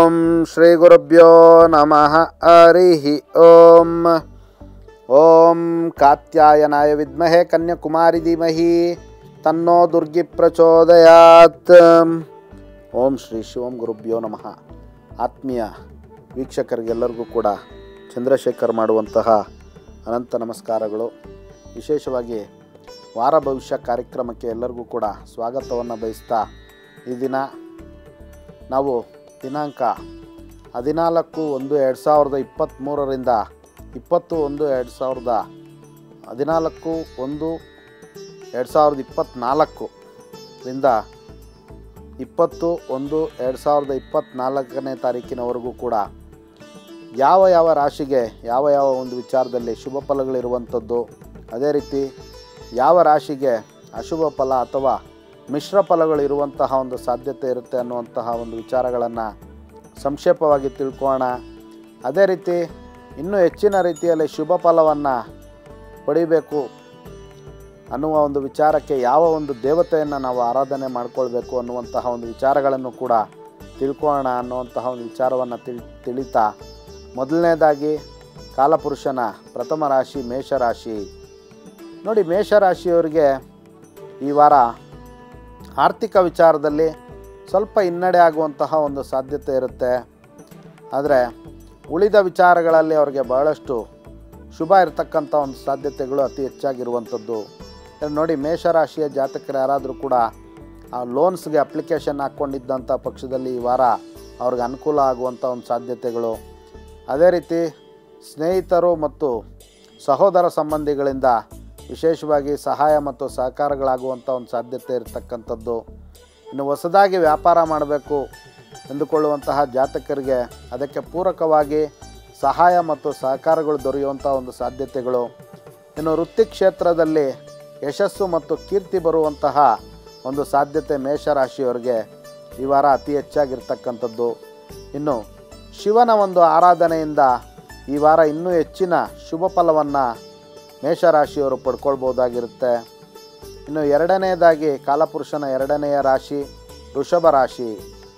ಓಂ ಶ್ರೀ ಗುರುಭ್ಯೋ ನಮಃ ಹರಿ ಓಂ ಓಂ ಕಾತ್ಯಾಯನಾಯ ವಿದ್ಮಹೆ ಕನ್ಯಾಕುಮಾರಿ ಧೀಮಹಿ ತನ್ನೋ ದುರ್ಗಿ ಪ್ರಚೋದಯಾತ್ ಓಂ ಶ್ರೀ ಶಿವಂ ಗುರುಭ್ಯೋ ನಮಃ ಆತ್ಮೀಯ ವೀಕ್ಷಕರಿಗೆಲ್ಲರಿಗೂ ಕೂಡ ಚಂದ್ರಶೇಖರ್ ಮಾಡುವಂತಹ ಅನಂತ ನಮಸ್ಕಾರಗಳು ವಿಶೇಷವಾಗಿ ವಾರ ಭವಿಷ್ಯ ಕಾರ್ಯಕ್ರಮಕ್ಕೆ ಎಲ್ಲರಿಗೂ ಕೂಡ ಸ್ವಾಗತವನ್ನು ಬಯಸ್ತಾ ಈ ದಿನ ನಾವು ದಿನಾಂಕ ಹದಿನಾಲ್ಕು ಒಂದು ಎರಡು ಸಾವಿರದ ಇಪ್ಪತ್ತ್ಮೂರರಿಂದ ಇಪ್ಪತ್ತು ಒಂದು ಎರಡು ಸಾವಿರದ ಹದಿನಾಲ್ಕು ಒಂದು ಎರಡು ಸಾವಿರದ ಇಪ್ಪತ್ತ್ನಾಲ್ಕರಿಂದ ಇಪ್ಪತ್ತು ಒಂದು ಎರಡು ಸಾವಿರದ ಇಪ್ಪತ್ತ್ನಾಲ್ಕನೇ ತಾರೀಕಿನವರೆಗೂ ಕೂಡ ಯಾವ ಯಾವ ರಾಶಿಗೆ ಯಾವ ಯಾವ ಒಂದು ವಿಚಾರದಲ್ಲಿ ಶುಭ ಫಲಗಳಿರುವಂಥದ್ದು ಅದೇ ರೀತಿ ಯಾವ ರಾಶಿಗೆ ಅಶುಭ ಫಲ ಅಥವಾ ಮಿಶ್ರ ಫಲಗಳಿರುವಂತಹ ಒಂದು ಸಾಧ್ಯತೆ ಇರುತ್ತೆ ಅನ್ನುವಂತಹ ಒಂದು ವಿಚಾರಗಳನ್ನು ಸಂಕ್ಷೇಪವಾಗಿ ತಿಳ್ಕೊಳ್ಳೋಣ ಅದೇ ರೀತಿ ಇನ್ನೂ ಹೆಚ್ಚಿನ ರೀತಿಯಲ್ಲಿ ಶುಭ ಫಲವನ್ನು ಪಡಿಬೇಕು ಅನ್ನುವ ಒಂದು ವಿಚಾರಕ್ಕೆ ಯಾವ ಒಂದು ದೇವತೆಯನ್ನು ನಾವು ಆರಾಧನೆ ಮಾಡಿಕೊಳ್ಬೇಕು ಅನ್ನುವಂತಹ ಒಂದು ವಿಚಾರಗಳನ್ನು ಕೂಡ ತಿಳ್ಕೊಳ್ಳೋಣ ಅನ್ನುವಂತಹ ಒಂದು ವಿಚಾರವನ್ನು ತಿಳಿ ತಿಳಿತಾ ಮೊದಲನೇದಾಗಿ ಕಾಲಪುರುಷನ ಪ್ರಥಮ ರಾಶಿ ಮೇಷರಾಶಿ ನೋಡಿ ಮೇಷರಾಶಿಯವರಿಗೆ ಈ ವಾರ ಆರ್ಥಿಕ ವಿಚಾರದಲ್ಲಿ ಸ್ವಲ್ಪ ಹಿನ್ನಡೆ ಆಗುವಂತಹ ಒಂದು ಸಾಧ್ಯತೆ ಇರುತ್ತೆ ಆದರೆ ಉಳಿದ ವಿಚಾರಗಳಲ್ಲಿ ಅವರಿಗೆ ಬಹಳಷ್ಟು ಶುಭ ಇರತಕ್ಕಂಥ ಒಂದು ಸಾಧ್ಯತೆಗಳು ಅತಿ ಹೆಚ್ಚಾಗಿರುವಂಥದ್ದು ನೋಡಿ ಮೇಷರಾಶಿಯ ಜಾತಕರು ಯಾರಾದರೂ ಕೂಡ ಆ ಲೋನ್ಸ್ಗೆ ಅಪ್ಲಿಕೇಶನ್ ಹಾಕ್ಕೊಂಡಿದ್ದಂಥ ಪಕ್ಷದಲ್ಲಿ ಈ ವಾರ ಅವ್ರಿಗೆ ಅನುಕೂಲ ಆಗುವಂಥ ಒಂದು ಸಾಧ್ಯತೆಗಳು ಅದೇ ರೀತಿ ಸ್ನೇಹಿತರು ಮತ್ತು ಸಹೋದರ ಸಂಬಂಧಿಗಳಿಂದ ವಿಶೇಷವಾಗಿ ಸಹಾಯ ಮತ್ತು ಸಹಕಾರಗಳಾಗುವಂಥ ಒಂದು ಸಾಧ್ಯತೆ ಇರತಕ್ಕಂಥದ್ದು ಇನ್ನು ಹೊಸದಾಗಿ ವ್ಯಾಪಾರ ಮಾಡಬೇಕು ಎಂದುಕೊಳ್ಳುವಂತಹ ಜಾತಕರಿಗೆ ಅದಕ್ಕೆ ಪೂರಕವಾಗಿ ಸಹಾಯ ಮತ್ತು ಸಹಕಾರಗಳು ದೊರೆಯುವಂಥ ಒಂದು ಸಾಧ್ಯತೆಗಳು ಇನ್ನು ವೃತ್ತಿ ಕ್ಷೇತ್ರದಲ್ಲಿ ಯಶಸ್ಸು ಮತ್ತು ಕೀರ್ತಿ ಬರುವಂತಹ ಒಂದು ಸಾಧ್ಯತೆ ಮೇಷರಾಶಿಯವರಿಗೆ ಈ ವಾರ ಅತಿ ಹೆಚ್ಚಾಗಿರ್ತಕ್ಕಂಥದ್ದು ಇನ್ನು ಶಿವನ ಒಂದು ಆರಾಧನೆಯಿಂದ ಈ ವಾರ ಇನ್ನೂ ಹೆಚ್ಚಿನ ಶುಭ ಫಲವನ್ನು ಮೇಷರಾಶಿಯವರು ಪಡ್ಕೊಳ್ಬೋದಾಗಿರುತ್ತೆ ಇನ್ನು ಎರಡನೆಯದಾಗಿ ಕಾಲಪುರುಷನ ಎರಡನೆಯ ರಾಶಿ ವೃಷಭ ರಾಶಿ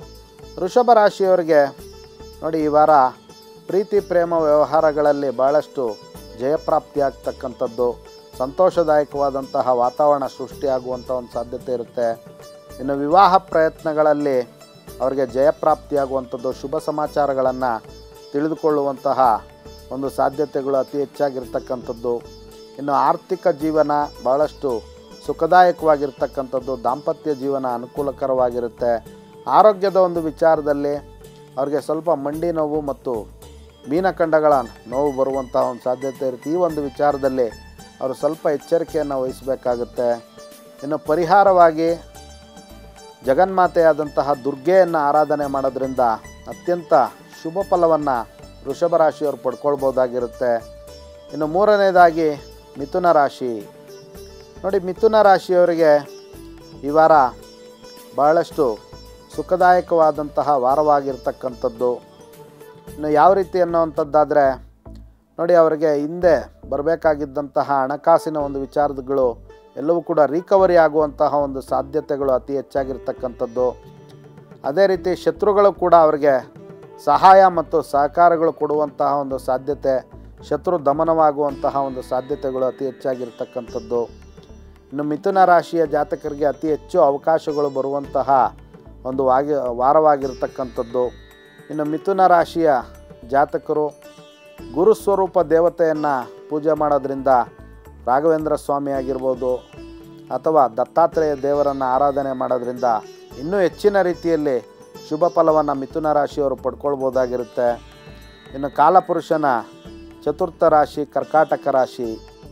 ವೃಷಭ ರಾಶಿಯವರಿಗೆ ನೋಡಿ ಈ ವಾರ ಪ್ರೀತಿ ಪ್ರೇಮ ವ್ಯವಹಾರಗಳಲ್ಲಿ ಭಾಳಷ್ಟು ಜಯಪ್ರಾಪ್ತಿಯಾಗ್ತಕ್ಕಂಥದ್ದು ಸಂತೋಷದಾಯಕವಾದಂತಹ ವಾತಾವರಣ ಸೃಷ್ಟಿಯಾಗುವಂಥ ಒಂದು ಸಾಧ್ಯತೆ ಇರುತ್ತೆ ಇನ್ನು ವಿವಾಹ ಪ್ರಯತ್ನಗಳಲ್ಲಿ ಅವರಿಗೆ ಜಯಪ್ರಾಪ್ತಿಯಾಗುವಂಥದ್ದು ಶುಭ ಸಮಾಚಾರಗಳನ್ನು ತಿಳಿದುಕೊಳ್ಳುವಂತಹ ಒಂದು ಸಾಧ್ಯತೆಗಳು ಅತಿ ಹೆಚ್ಚಾಗಿರ್ತಕ್ಕಂಥದ್ದು ಇನ್ನು ಆರ್ಥಿಕ ಜೀವನ ಭಾಳಷ್ಟು ಸುಖದಾಯಕವಾಗಿರ್ತಕ್ಕಂಥದ್ದು ದಾಂಪತ್ಯ ಜೀವನ ಅನುಕೂಲಕರವಾಗಿರುತ್ತೆ ಆರೋಗ್ಯದ ಒಂದು ವಿಚಾರದಲ್ಲಿ ಅವ್ರಿಗೆ ಸ್ವಲ್ಪ ಮಂಡಿ ನೋವು ಮತ್ತು ಮೀನಖಂಡಗಳ ನೋವು ಬರುವಂಥ ಒಂದು ಸಾಧ್ಯತೆ ಇರುತ್ತೆ ಈ ಒಂದು ವಿಚಾರದಲ್ಲಿ ಅವರು ಸ್ವಲ್ಪ ಎಚ್ಚರಿಕೆಯನ್ನು ವಹಿಸಬೇಕಾಗುತ್ತೆ ಇನ್ನು ಪರಿಹಾರವಾಗಿ ಜಗನ್ಮಾತೆಯಾದಂತಹ ದುರ್ಗೆಯನ್ನು ಆರಾಧನೆ ಮಾಡೋದ್ರಿಂದ ಅತ್ಯಂತ ಶುಭ ಫಲವನ್ನು ವೃಷಭ ರಾಶಿಯವರು ಪಡ್ಕೊಳ್ಬೋದಾಗಿರುತ್ತೆ ಇನ್ನು ಮೂರನೇದಾಗಿ ಮಿಥುನ ರಾಶಿ ನೋಡಿ ಮಿಥುನ ರಾಶಿಯವರಿಗೆ ಈ ವಾರ ಬಹಳಷ್ಟು ಸುಖದಾಯಕವಾದಂತಹ ವಾರವಾಗಿರ್ತಕ್ಕಂಥದ್ದು ಇನ್ನು ಯಾವ ರೀತಿ ಅನ್ನುವಂಥದ್ದಾದರೆ ನೋಡಿ ಅವರಿಗೆ ಹಿಂದೆ ಬರಬೇಕಾಗಿದ್ದಂತಹ ಹಣಕಾಸಿನ ಒಂದು ವಿಚಾರಗಳು ಎಲ್ಲವೂ ಕೂಡ ರಿಕವರಿ ಆಗುವಂತಹ ಒಂದು ಸಾಧ್ಯತೆಗಳು ಅತಿ ಹೆಚ್ಚಾಗಿರ್ತಕ್ಕಂಥದ್ದು ಅದೇ ರೀತಿ ಶತ್ರುಗಳು ಕೂಡ ಅವರಿಗೆ ಸಹಾಯ ಮತ್ತು ಸಹಕಾರಗಳು ಕೊಡುವಂತಹ ಒಂದು ಸಾಧ್ಯತೆ ಶತ್ರು ದಮನವಾಗುವಂತಹ ಒಂದು ಸಾಧ್ಯತೆಗಳು ಅತಿ ಹೆಚ್ಚಾಗಿರ್ತಕ್ಕಂಥದ್ದು ಇನ್ನು ಮಿಥುನ ರಾಶಿಯ ಜಾತಕರಿಗೆ ಅತಿ ಹೆಚ್ಚು ಅವಕಾಶಗಳು ಬರುವಂತಹ ಒಂದು ವಾಗಿ ವಾರವಾಗಿರ್ತಕ್ಕಂಥದ್ದು ಇನ್ನು ಮಿಥುನ ರಾಶಿಯ ಜಾತಕರು ಗುರುಸ್ವರೂಪ ದೇವತೆಯನ್ನು ಪೂಜೆ ಮಾಡೋದ್ರಿಂದ ರಾಘವೇಂದ್ರ ಸ್ವಾಮಿ ಆಗಿರ್ಬೋದು ಅಥವಾ ದತ್ತಾತ್ರೇಯ ದೇವರನ್ನು ಆರಾಧನೆ ಮಾಡೋದ್ರಿಂದ ಇನ್ನೂ ಹೆಚ್ಚಿನ ರೀತಿಯಲ್ಲಿ ಶುಭ ಫಲವನ್ನು ಮಿಥುನ ರಾಶಿಯವರು ಪಡ್ಕೊಳ್ಬೋದಾಗಿರುತ್ತೆ ಇನ್ನು ಕಾಲಪುರುಷನ ಚತುರ್ಥ ರಾಶಿ ಕರ್ಕಾಟಕ ರಾಶಿ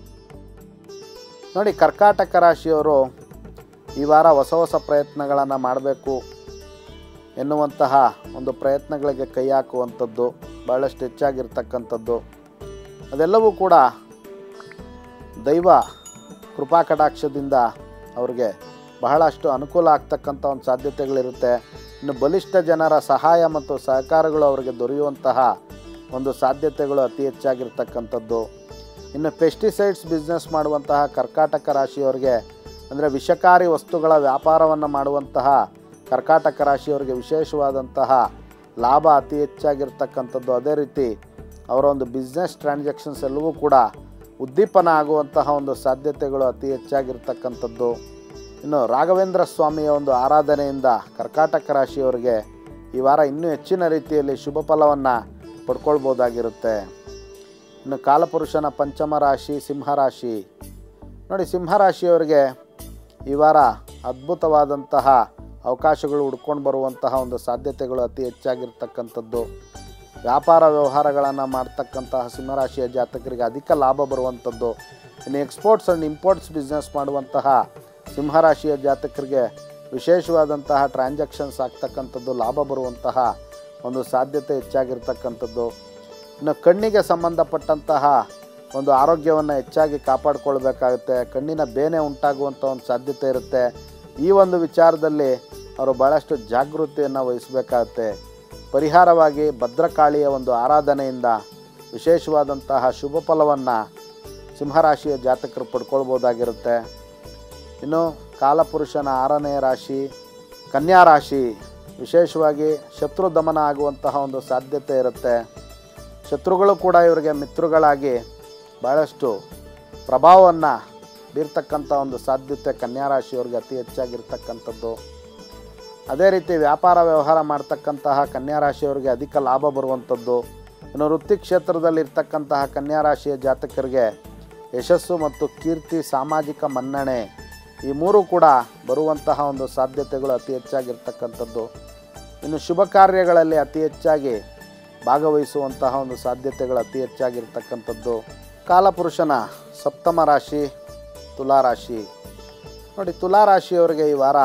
ನೋಡಿ ಕರ್ಕಾಟಕ ರಾಶಿಯವರು ಈ ವಾರ ಹೊಸ ಹೊಸ ಪ್ರಯತ್ನಗಳನ್ನು ಮಾಡಬೇಕು ಎನ್ನುವಂತಹ ಒಂದು ಪ್ರಯತ್ನಗಳಿಗೆ ಕೈ ಹಾಕುವಂಥದ್ದು ಭಾಳಷ್ಟು ಹೆಚ್ಚಾಗಿರ್ತಕ್ಕಂಥದ್ದು ಅದೆಲ್ಲವೂ ಕೂಡ ದೈವ ಕೃಪಾ ಕಟಾಕ್ಷದಿಂದ ಅವ್ರಿಗೆ ಬಹಳಷ್ಟು ಅನುಕೂಲ ಆಗ್ತಕ್ಕಂಥ ಒಂದು ಸಾಧ್ಯತೆಗಳಿರುತ್ತೆ ಇನ್ನು ಬಲಿಷ್ಠ ಜನರ ಸಹಾಯ ಮತ್ತು ಸಹಕಾರಗಳು ಅವರಿಗೆ ದೊರೆಯುವಂತಹ ಒಂದು ಸಾಧ್ಯತೆಗಳು ಅತಿ ಹೆಚ್ಚಾಗಿರ್ತಕ್ಕಂಥದ್ದು ಇನ್ನು ಪೆಸ್ಟಿಸೈಡ್ಸ್ ಬಿಸ್ನೆಸ್ ಮಾಡುವಂತಹ ಕರ್ಕಾಟಕ ರಾಶಿಯವರಿಗೆ ಅಂದರೆ ವಿಷಕಾರಿ ವಸ್ತುಗಳ ವ್ಯಾಪಾರವನ್ನು ಮಾಡುವಂತಹ ಕರ್ಕಾಟಕ ರಾಶಿಯವರಿಗೆ ವಿಶೇಷವಾದಂತಹ ಲಾಭ ಅತಿ ಹೆಚ್ಚಾಗಿರ್ತಕ್ಕಂಥದ್ದು ಅದೇ ರೀತಿ ಅವರ ಒಂದು ಬಿಸ್ನೆಸ್ ಟ್ರಾನ್ಸಾಕ್ಷನ್ಸ್ ಎಲ್ಲವೂ ಕೂಡ ಉದ್ದೀಪನ ಆಗುವಂತಹ ಒಂದು ಸಾಧ್ಯತೆಗಳು ಅತಿ ಹೆಚ್ಚಾಗಿರ್ತಕ್ಕಂಥದ್ದು ಇನ್ನು ರಾಘವೇಂದ್ರ ಸ್ವಾಮಿಯ ಒಂದು ಆರಾಧನೆಯಿಂದ ಕರ್ಕಾಟಕ ರಾಶಿಯವರಿಗೆ ಈ ವಾರ ಇನ್ನೂ ಹೆಚ್ಚಿನ ರೀತಿಯಲ್ಲಿ ಶುಭ ಫಲವನ್ನು ಪಡ್ಕೊಳ್ಬೋದಾಗಿರುತ್ತೆ ಇನ್ನು ಕಾಲಪುರುಷನ ಪಂಚಮ ರಾಶಿ ಸಿಂಹರಾಶಿ ನೋಡಿ ಸಿಂಹರಾಶಿಯವರಿಗೆ ಈ ವಾರ ಅದ್ಭುತವಾದಂತಹ ಅವಕಾಶಗಳು ಹುಡ್ಕೊಂಡು ಬರುವಂತಹ ಒಂದು ಸಾಧ್ಯತೆಗಳು ಅತಿ ಹೆಚ್ಚಾಗಿರ್ತಕ್ಕಂಥದ್ದು ವ್ಯಾಪಾರ ವ್ಯವಹಾರಗಳನ್ನು ಮಾಡ್ತಕ್ಕಂತಹ ಸಿಂಹರಾಶಿಯ ಜಾತಕರಿಗೆ ಅಧಿಕ ಲಾಭ ಬರುವಂಥದ್ದು ಇನ್ನು ಎಕ್ಸ್ಪೋರ್ಟ್ಸ್ ಆ್ಯಂಡ್ ಇಂಪೋರ್ಟ್ಸ್ ಬಿಸ್ನೆಸ್ ಮಾಡುವಂತಹ ಸಿಂಹರಾಶಿಯ ಜಾತಕರಿಗೆ ವಿಶೇಷವಾದಂತಹ ಟ್ರಾನ್ಸಾಕ್ಷನ್ಸ್ ಆಗ್ತಕ್ಕಂಥದ್ದು ಲಾಭ ಬರುವಂತಹ ಒಂದು ಸಾಧ್ಯತೆ ಹೆಚ್ಚಾಗಿರ್ತಕ್ಕಂಥದ್ದು ಇನ್ನು ಕಣ್ಣಿಗೆ ಸಂಬಂಧಪಟ್ಟಂತಹ ಒಂದು ಆರೋಗ್ಯವನ್ನು ಹೆಚ್ಚಾಗಿ ಕಾಪಾಡಿಕೊಳ್ಬೇಕಾಗುತ್ತೆ ಕಣ್ಣಿನ ಬೇನೆ ಉಂಟಾಗುವಂಥ ಒಂದು ಸಾಧ್ಯತೆ ಇರುತ್ತೆ ಈ ಒಂದು ವಿಚಾರದಲ್ಲಿ ಅವರು ಭಾಳಷ್ಟು ಜಾಗೃತಿಯನ್ನು ವಹಿಸಬೇಕಾಗುತ್ತೆ ಪರಿಹಾರವಾಗಿ ಭದ್ರಕಾಳಿಯ ಒಂದು ಆರಾಧನೆಯಿಂದ ವಿಶೇಷವಾದಂತಹ ಶುಭ ಫಲವನ್ನು ಸಿಂಹರಾಶಿಯ ಜಾತಕರು ಪಡ್ಕೊಳ್ಬೋದಾಗಿರುತ್ತೆ ಇನ್ನು ಕಾಲಪುರುಷನ ಆರನೇ ರಾಶಿ ಕನ್ಯಾ ರಾಶಿ ವಿಶೇಷವಾಗಿ ಶತ್ರು ದಮನ ಆಗುವಂತಹ ಒಂದು ಸಾಧ್ಯತೆ ಇರುತ್ತೆ ಶತ್ರುಗಳು ಕೂಡ ಇವರಿಗೆ ಮಿತ್ರಗಳಾಗಿ ಭಾಳಷ್ಟು ಪ್ರಭಾವವನ್ನು ಬೀರ್ತಕ್ಕಂಥ ಒಂದು ಸಾಧ್ಯತೆ ಕನ್ಯಾ ರಾಶಿಯವ್ರಿಗೆ ಅತಿ ಹೆಚ್ಚಾಗಿರ್ತಕ್ಕಂಥದ್ದು ಅದೇ ರೀತಿ ವ್ಯಾಪಾರ ವ್ಯವಹಾರ ಮಾಡ್ತಕ್ಕಂತಹ ಕನ್ಯಾ ರಾಶಿಯವರಿಗೆ ಅಧಿಕ ಲಾಭ ಬರುವಂಥದ್ದು ಇನ್ನು ವೃತ್ತಿ ಕ್ಷೇತ್ರದಲ್ಲಿ ಇರ್ತಕ್ಕಂತಹ ಕನ್ಯಾ ರಾಶಿಯ ಜಾತಕರಿಗೆ ಯಶಸ್ಸು ಮತ್ತು ಕೀರ್ತಿ ಸಾಮಾಜಿಕ ಮನ್ನಣೆ ಈ ಮೂರು ಕೂಡ ಬರುವಂತಹ ಒಂದು ಸಾಧ್ಯತೆಗಳು ಅತಿ ಹೆಚ್ಚಾಗಿರ್ತಕ್ಕಂಥದ್ದು ಇನ್ನು ಶುಭ ಕಾರ್ಯಗಳಲ್ಲಿ ಅತಿ ಹೆಚ್ಚಾಗಿ ಭಾಗವಹಿಸುವಂತಹ ಒಂದು ಸಾಧ್ಯತೆಗಳು ಅತಿ ಹೆಚ್ಚಾಗಿರ್ತಕ್ಕಂಥದ್ದು ಕಾಲಪುರುಷನ ಸಪ್ತಮ ರಾಶಿ ತುಲಾರಾಶಿ ನೋಡಿ ತುಲಾರಾಶಿಯವರಿಗೆ ಈ ವಾರ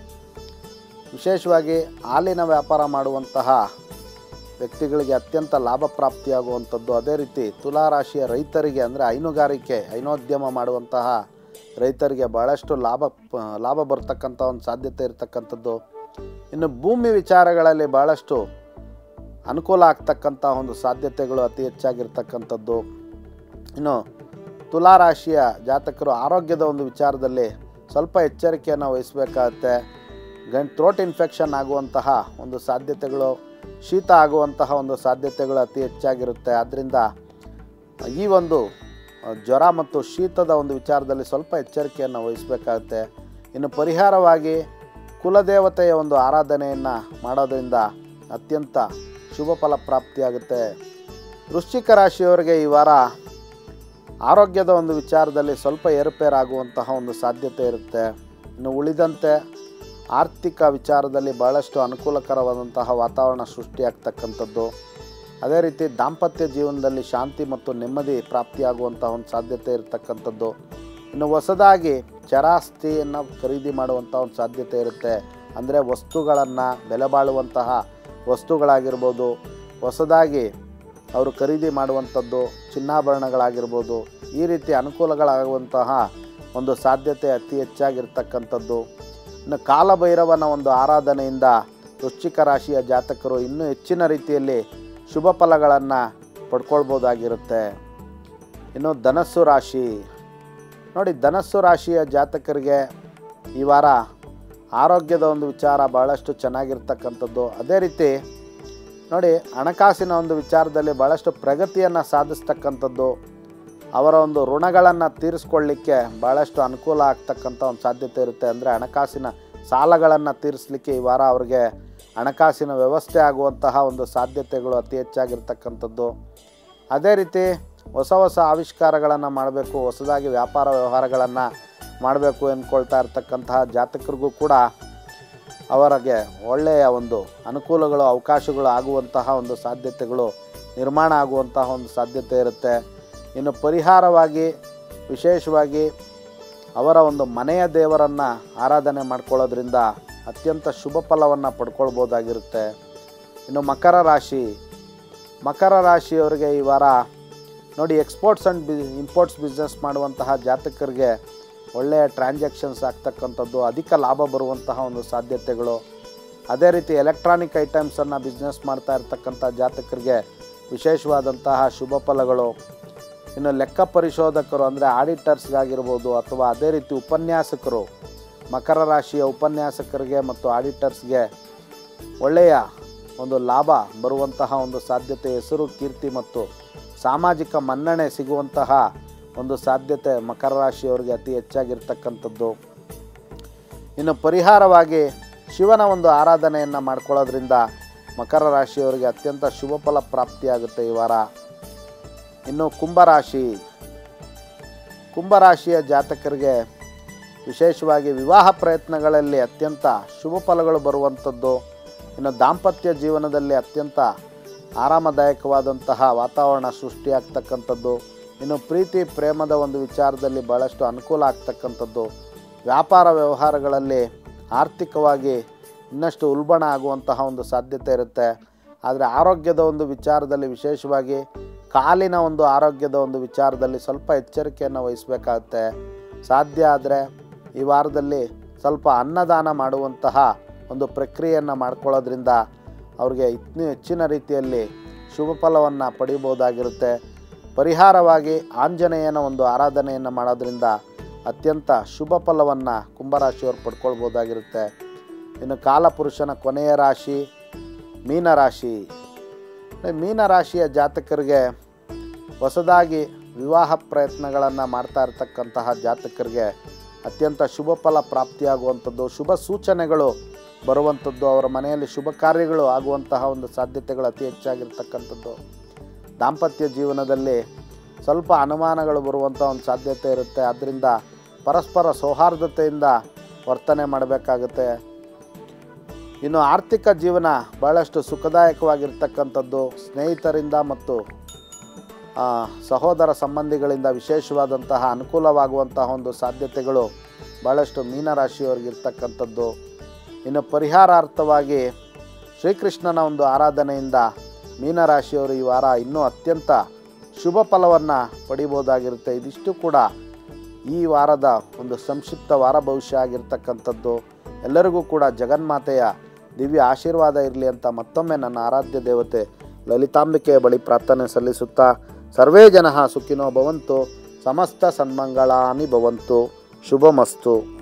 ವಿಶೇಷವಾಗಿ ಹಾಲಿನ ವ್ಯಾಪಾರ ಮಾಡುವಂತಹ ವ್ಯಕ್ತಿಗಳಿಗೆ ಅತ್ಯಂತ ಲಾಭ ಪ್ರಾಪ್ತಿಯಾಗುವಂಥದ್ದು ಅದೇ ರೀತಿ ತುಲಾರಾಶಿಯ ರೈತರಿಗೆ ಅಂದರೆ ಹೈನುಗಾರಿಕೆ ಹೈನೋದ್ಯಮ ಮಾಡುವಂತಹ ರೈತರಿಗೆ ಭಾಳಷ್ಟು ಲಾಭ ಪ- ಲಾಭ ಬರ್ತಕ್ಕಂಥ ಒಂದು ಸಾಧ್ಯತೆ ಇರತಕ್ಕಂಥದ್ದು ಇನ್ನು ಭೂಮಿ ವಿಚಾರಗಳಲ್ಲಿ ಭಾಳಷ್ಟು ಅನುಕೂಲ ಆಗ್ತಕ್ಕಂಥ ಒಂದು ಸಾಧ್ಯತೆಗಳು ಅತಿ ಹೆಚ್ಚಾಗಿರ್ತಕ್ಕಂಥದ್ದು ಇನ್ನು ತುಲಾರಾಶಿಯ ಜಾತಕರು ಆರೋಗ್ಯದ ಒಂದು ವಿಚಾರದಲ್ಲಿ ಸ್ವಲ್ಪ ಎಚ್ಚರಿಕೆಯನ್ನು ವಹಿಸಬೇಕಾಗತ್ತೆ ಗಂಟ್ ಥ್ರೋಟ್ ಇನ್ಫೆಕ್ಷನ್ ಆಗುವಂತಹ ಒಂದು ಸಾಧ್ಯತೆಗಳು ಶೀತ ಆಗುವಂತಹ ಒಂದು ಸಾಧ್ಯತೆಗಳು ಅತಿ ಹೆಚ್ಚಾಗಿರುತ್ತೆ ಆದ್ದರಿಂದ ಈ ಒಂದು ಅ, ಜ್ವರ ಮತ್ತು ಶೀತದ ಒಂದು ವಿಚಾರದಲ್ಲಿ ಸ್ವಲ್ಪ ಎಚ್ಚರಿಕೆಯನ್ನು ವಹಿಸಬೇಕಾಗುತ್ತೆ ಇನ್ನು ಪರಿಹಾರವಾಗಿ ಕುಲದೇವತೆಯ ಒಂದು ಆರಾಧನೆಯನ್ನು ಮಾಡೋದ್ರಿಂದ ಅತ್ಯಂತ ಶುಭ ಫಲ ಪ್ರಾಪ್ತಿಯಾಗುತ್ತೆ ವೃಶ್ಚಿಕ ರಾಶಿಯವರಿಗೆ ಈ ವಾರ ಆರೋಗ್ಯದ ಒಂದು ವಿಚಾರದಲ್ಲಿ ಸ್ವಲ್ಪ ಏರುಪೇರಾಗುವಂತಹ ಒಂದು ಸಾಧ್ಯತೆ ಇರುತ್ತೆ ಇನ್ನು ಉಳಿದಂತೆ ಆರ್ಥಿಕ ವಿಚಾರದಲ್ಲಿ ಭಾಳಷ್ಟು ಅನುಕೂಲಕರವಾದಂತಹ ವಾತಾವರಣ ಸೃಷ್ಟಿಯಾಗ್ತಕ್ಕಂಥದ್ದು ಅದೇ ರೀತಿ ದಾಂಪತ್ಯ ಜೀವನದಲ್ಲಿ ಶಾಂತಿ ಮತ್ತು ನೆಮ್ಮದಿ ಪ್ರಾಪ್ತಿಯಾಗುವಂತಹ ಒಂದು ಸಾಧ್ಯತೆ ಇರತಕ್ಕಂಥದ್ದು ಇನ್ನು ಹೊಸದಾಗಿ ಚರಾಸ್ತಿಯನ್ನು ಖರೀದಿ ಮಾಡುವಂಥ ಒಂದು ಸಾಧ್ಯತೆ ಇರುತ್ತೆ ಅಂದರೆ ವಸ್ತುಗಳನ್ನು ಬೆಲೆ ಬಾಳುವಂತಹ ವಸ್ತುಗಳಾಗಿರ್ಬೋದು ಹೊಸದಾಗಿ ಅವರು ಖರೀದಿ ಮಾಡುವಂಥದ್ದು ಚಿನ್ನಾಭರಣಗಳಾಗಿರ್ಬೋದು ಈ ರೀತಿ ಅನುಕೂಲಗಳಾಗುವಂತಹ ಒಂದು ಸಾಧ್ಯತೆ ಅತಿ ಹೆಚ್ಚಾಗಿರ್ತಕ್ಕಂಥದ್ದು ಇನ್ನು ಕಾಲಭೈರವನ ಒಂದು ಆರಾಧನೆಯಿಂದ ವೃಶ್ಚಿಕ ರಾಶಿಯ ಜಾತಕರು ಇನ್ನೂ ಹೆಚ್ಚಿನ ರೀತಿಯಲ್ಲಿ ಶುಭ ಫಲಗಳನ್ನು ಪಡ್ಕೊಳ್ಬೋದಾಗಿರುತ್ತೆ ಇನ್ನು ಧನಸ್ಸು ರಾಶಿ ನೋಡಿ ಧನಸ್ಸು ರಾಶಿಯ ಜಾತಕರಿಗೆ ಈ ವಾರ ಆರೋಗ್ಯದ ಒಂದು ವಿಚಾರ ಭಾಳಷ್ಟು ಚೆನ್ನಾಗಿರ್ತಕ್ಕಂಥದ್ದು ಅದೇ ರೀತಿ ನೋಡಿ ಹಣಕಾಸಿನ ಒಂದು ವಿಚಾರದಲ್ಲಿ ಭಾಳಷ್ಟು ಪ್ರಗತಿಯನ್ನು ಸಾಧಿಸ್ತಕ್ಕಂಥದ್ದು ಅವರ ಒಂದು ಋಣಗಳನ್ನು ತೀರಿಸ್ಕೊಳ್ಳಿಕ್ಕೆ ಭಾಳಷ್ಟು ಅನುಕೂಲ ಆಗ್ತಕ್ಕಂಥ ಒಂದು ಸಾಧ್ಯತೆ ಇರುತ್ತೆ ಅಂದರೆ ಹಣಕಾಸಿನ ಸಾಲಗಳನ್ನು ತೀರಿಸಲಿಕ್ಕೆ ಈ ವಾರ ಅವ್ರಿಗೆ ಹಣಕಾಸಿನ ವ್ಯವಸ್ಥೆ ಆಗುವಂತಹ ಒಂದು ಸಾಧ್ಯತೆಗಳು ಅತಿ ಹೆಚ್ಚಾಗಿರ್ತಕ್ಕಂಥದ್ದು ಅದೇ ರೀತಿ ಹೊಸ ಹೊಸ ಆವಿಷ್ಕಾರಗಳನ್ನು ಮಾಡಬೇಕು ಹೊಸದಾಗಿ ವ್ಯಾಪಾರ ವ್ಯವಹಾರಗಳನ್ನು ಮಾಡಬೇಕು ಅಂದ್ಕೊಳ್ತಾ ಇರ್ತಕ್ಕಂತಹ ಜಾತಕರಿಗೂ ಕೂಡ ಅವರಿಗೆ ಒಳ್ಳೆಯ ಒಂದು ಅನುಕೂಲಗಳು ಅವಕಾಶಗಳು ಆಗುವಂತಹ ಒಂದು ಸಾಧ್ಯತೆಗಳು ನಿರ್ಮಾಣ ಆಗುವಂತಹ ಒಂದು ಸಾಧ್ಯತೆ ಇರುತ್ತೆ ಇನ್ನು ಪರಿಹಾರವಾಗಿ ವಿಶೇಷವಾಗಿ ಅವರ ಒಂದು ಮನೆಯ ದೇವರನ್ನು ಆರಾಧನೆ ಮಾಡ್ಕೊಳ್ಳೋದ್ರಿಂದ ಅತ್ಯಂತ ಶುಭ ಫಲವನ್ನು ಪಡ್ಕೊಳ್ಬೋದಾಗಿರುತ್ತೆ ಇನ್ನು ಮಕರ ರಾಶಿ ಮಕರ ರಾಶಿಯವರಿಗೆ ಈ ವಾರ ನೋಡಿ ಎಕ್ಸ್ಪೋರ್ಟ್ಸ್ ಆ್ಯಂಡ್ ಬಿ ಇಂಪೋರ್ಟ್ಸ್ ಬಿಸ್ನೆಸ್ ಮಾಡುವಂತಹ ಜಾತಕರಿಗೆ ಒಳ್ಳೆಯ ಟ್ರಾನ್ಸಾಕ್ಷನ್ಸ್ ಆಗ್ತಕ್ಕಂಥದ್ದು ಅಧಿಕ ಲಾಭ ಬರುವಂತಹ ಒಂದು ಸಾಧ್ಯತೆಗಳು ಅದೇ ರೀತಿ ಎಲೆಕ್ಟ್ರಾನಿಕ್ ಐಟಮ್ಸನ್ನು ಬಿಸ್ನೆಸ್ ಮಾಡ್ತಾ ಇರ್ತಕ್ಕಂಥ ಜಾತಕರಿಗೆ ವಿಶೇಷವಾದಂತಹ ಶುಭ ಫಲಗಳು ಇನ್ನು ಲೆಕ್ಕ ಪರಿಶೋಧಕರು ಅಂದರೆ ಆಡಿಟರ್ಸ್ಗಾಗಿರ್ಬೋದು ಅಥವಾ ಅದೇ ರೀತಿ ಉಪನ್ಯಾಸಕರು ಮಕರ ರಾಶಿಯ ಉಪನ್ಯಾಸಕರಿಗೆ ಮತ್ತು ಆಡಿಟರ್ಸ್ಗೆ ಒಳ್ಳೆಯ ಒಂದು ಲಾಭ ಬರುವಂತಹ ಒಂದು ಸಾಧ್ಯತೆ ಹೆಸರು ಕೀರ್ತಿ ಮತ್ತು ಸಾಮಾಜಿಕ ಮನ್ನಣೆ ಸಿಗುವಂತಹ ಒಂದು ಸಾಧ್ಯತೆ ಮಕರ ರಾಶಿಯವರಿಗೆ ಅತಿ ಹೆಚ್ಚಾಗಿರ್ತಕ್ಕಂಥದ್ದು ಇನ್ನು ಪರಿಹಾರವಾಗಿ ಶಿವನ ಒಂದು ಆರಾಧನೆಯನ್ನು ಮಾಡ್ಕೊಳ್ಳೋದ್ರಿಂದ ಮಕರ ರಾಶಿಯವರಿಗೆ ಅತ್ಯಂತ ಶುಭ ಫಲ ಪ್ರಾಪ್ತಿಯಾಗುತ್ತೆ ಈ ವಾರ ಇನ್ನು ಕುಂಭರಾಶಿ ಕುಂಭರಾಶಿಯ ಜಾತಕರಿಗೆ ವಿಶೇಷವಾಗಿ ವಿವಾಹ ಪ್ರಯತ್ನಗಳಲ್ಲಿ ಅತ್ಯಂತ ಶುಭ ಫಲಗಳು ಬರುವಂಥದ್ದು ಇನ್ನು ದಾಂಪತ್ಯ ಜೀವನದಲ್ಲಿ ಅತ್ಯಂತ ಆರಾಮದಾಯಕವಾದಂತಹ ವಾತಾವರಣ ಸೃಷ್ಟಿಯಾಗ್ತಕ್ಕಂಥದ್ದು ಇನ್ನು ಪ್ರೀತಿ ಪ್ರೇಮದ ಒಂದು ವಿಚಾರದಲ್ಲಿ ಭಾಳಷ್ಟು ಅನುಕೂಲ ಆಗ್ತಕ್ಕಂಥದ್ದು ವ್ಯಾಪಾರ ವ್ಯವಹಾರಗಳಲ್ಲಿ ಆರ್ಥಿಕವಾಗಿ ಇನ್ನಷ್ಟು ಉಲ್ಬಣ ಆಗುವಂತಹ ಒಂದು ಸಾಧ್ಯತೆ ಇರುತ್ತೆ ಆದರೆ ಆರೋಗ್ಯದ ಒಂದು ವಿಚಾರದಲ್ಲಿ ವಿಶೇಷವಾಗಿ ಕಾಲಿನ ಒಂದು ಆರೋಗ್ಯದ ಒಂದು ವಿಚಾರದಲ್ಲಿ ಸ್ವಲ್ಪ ಎಚ್ಚರಿಕೆಯನ್ನು ವಹಿಸಬೇಕಾಗುತ್ತೆ ಸಾಧ್ಯ ಆದರೆ ಈ ವಾರದಲ್ಲಿ ಸ್ವಲ್ಪ ಅನ್ನದಾನ ಮಾಡುವಂತಹ ಒಂದು ಪ್ರಕ್ರಿಯೆಯನ್ನು ಮಾಡ್ಕೊಳ್ಳೋದ್ರಿಂದ ಅವ್ರಿಗೆ ಇನ್ನೂ ಹೆಚ್ಚಿನ ರೀತಿಯಲ್ಲಿ ಶುಭ ಫಲವನ್ನು ಪಡಿಬೋದಾಗಿರುತ್ತೆ ಪರಿಹಾರವಾಗಿ ಆಂಜನೇಯನ ಒಂದು ಆರಾಧನೆಯನ್ನು ಮಾಡೋದ್ರಿಂದ ಅತ್ಯಂತ ಶುಭ ಫಲವನ್ನು ಕುಂಭರಾಶಿಯವರು ಪಡ್ಕೊಳ್ಬೋದಾಗಿರುತ್ತೆ ಇನ್ನು ಕಾಲಪುರುಷನ ಕೊನೆಯ ರಾಶಿ ಮೀನರಾಶಿ ಮೀನರಾಶಿಯ ಜಾತಕರಿಗೆ ಹೊಸದಾಗಿ ವಿವಾಹ ಪ್ರಯತ್ನಗಳನ್ನು ಮಾಡ್ತಾ ಇರತಕ್ಕಂತಹ ಜಾತಕರಿಗೆ ಅತ್ಯಂತ ಶುಭ ಫಲ ಪ್ರಾಪ್ತಿಯಾಗುವಂಥದ್ದು ಶುಭ ಸೂಚನೆಗಳು ಬರುವಂಥದ್ದು ಅವರ ಮನೆಯಲ್ಲಿ ಶುಭ ಕಾರ್ಯಗಳು ಆಗುವಂತಹ ಒಂದು ಸಾಧ್ಯತೆಗಳು ಅತಿ ಹೆಚ್ಚಾಗಿರ್ತಕ್ಕಂಥದ್ದು ದಾಂಪತ್ಯ ಜೀವನದಲ್ಲಿ ಸ್ವಲ್ಪ ಅನುಮಾನಗಳು ಬರುವಂಥ ಒಂದು ಸಾಧ್ಯತೆ ಇರುತ್ತೆ ಆದ್ದರಿಂದ ಪರಸ್ಪರ ಸೌಹಾರ್ದತೆಯಿಂದ ವರ್ತನೆ ಮಾಡಬೇಕಾಗುತ್ತೆ ಇನ್ನು ಆರ್ಥಿಕ ಜೀವನ ಭಾಳಷ್ಟು ಸುಖದಾಯಕವಾಗಿರ್ತಕ್ಕಂಥದ್ದು ಸ್ನೇಹಿತರಿಂದ ಮತ್ತು ಆ, ಸಹೋದರ ಸಂಬಂಧಿಗಳಿಂದ ವಿಶೇಷವಾದಂತಹ ಅನುಕೂಲವಾಗುವಂತಹ ಒಂದು ಸಾಧ್ಯತೆಗಳು ಭಾಳಷ್ಟು ಮೀನರಾಶಿಯವರಿಗಿರ್ತಕ್ಕಂಥದ್ದು ಇನ್ನು ಪರಿಹಾರಾರ್ಥವಾಗಿ ಶ್ರೀಕೃಷ್ಣನ ಒಂದು ಆರಾಧನೆಯಿಂದ ಮೀನರಾಶಿಯವರು ಈ ವಾರ ಇನ್ನೂ ಅತ್ಯಂತ ಶುಭ ಫಲವನ್ನು ಪಡಿಬೋದಾಗಿರುತ್ತೆ ಇದಿಷ್ಟು ಕೂಡ ಈ ವಾರದ ಒಂದು ಸಂಕ್ಷಿಪ್ತ ವಾರ ಭವಿಷ್ಯ ಆಗಿರ್ತಕ್ಕಂಥದ್ದು ಎಲ್ಲರಿಗೂ ಕೂಡ ಜಗನ್ಮಾತೆಯ ದಿವ್ಯ ಆಶೀರ್ವಾದ ಇರಲಿ ಅಂತ ಮತ್ತೊಮ್ಮೆ ನನ್ನ ಆರಾಧ್ಯ ದೇವತೆ ಲಲಿತಾಂಬಿಕೆಯ ಬಳಿ ಪ್ರಾರ್ಥನೆ ಸಲ್ಲಿಸುತ್ತಾ ಸರ್ವೇ ಜನ ಸುಖಿನೋ ಭವಂತು ಸಮಸ್ತ ಸನ್ಮಂಗಳಾನಿ ಭವಂತು ಶುಭಮಸ್ತು